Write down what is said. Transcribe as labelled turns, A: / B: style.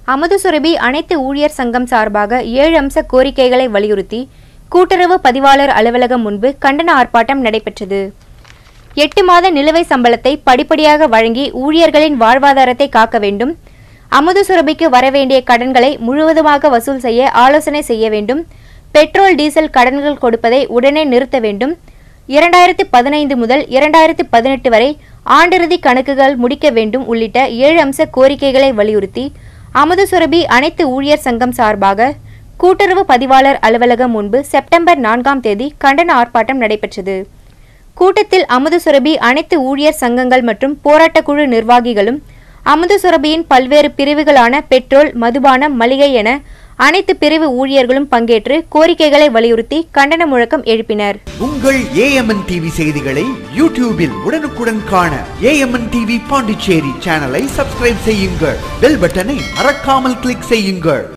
A: அமுது சுரபி அனைத்து ஊழியர் சங்கம் சார்பாக ஏழு அம்ச கோரிக்கைகளை வலியுறுத்தி கூட்டுறவு பதிவாளர் அலுவலகம் முன்பு கண்டன ஆர்ப்பாட்டம் நடைபெற்றது எட்டு மாத நிலுவை சம்பளத்தை படிப்படியாக வழங்கி ஊழியர்களின் வாழ்வாதாரத்தை காக்க வேண்டும் அமுது சுரபிக்கு வரவேண்டிய கடன்களை முழுவதுமாக வசூல் செய்ய ஆலோசனை செய்ய வேண்டும் பெட்ரோல் டீசல் கடன்கள் கொடுப்பதை உடனே நிறுத்த வேண்டும் இரண்டாயிரத்து பதினைந்து முதல் இரண்டாயிரத்து பதினெட்டு வரை ஆண்டிறுதி கணக்குகள் முடிக்க வேண்டும் உள்ளிட்ட ஏழு அம்ச கோரிக்கைகளை வலியுறுத்தி அமுது சுரபி அனைத்து ஊழியர் சங்கம் சார்பாக கூட்டுறவு பதிவாளர் அலுவலகம் முன்பு செப்டம்பர் நான்காம் தேதி கண்டன ஆர்ப்பாட்டம் நடைபெற்றது கூட்டத்தில் அமுது சுரபி அனைத்து ஊழியர் சங்கங்கள் மற்றும் போராட்டக்குழு நிர்வாகிகளும் அமுது சுரபியின் பல்வேறு பிரிவுகளான பெட்ரோல் மதுபானம் மளிகை என அனைத்து பிரிவு ஊழியர்களும் பங்கேற்று கோரிக்கைகளை வலியுறுத்தி கண்டன முழக்கம் எழுப்பினர்
B: உங்கள் ஏஎம்என் டிவி செய்திகளை யூடியூபில் உடனுக்குடன் காண ஏஎம்என் டிவி பாண்டிச்சேரி சேனலை சப்ஸ்கிரைப் செய்யுங்கள் பெல் பட்டனை மறக்காமல் கிளிக் செய்யுங்கள்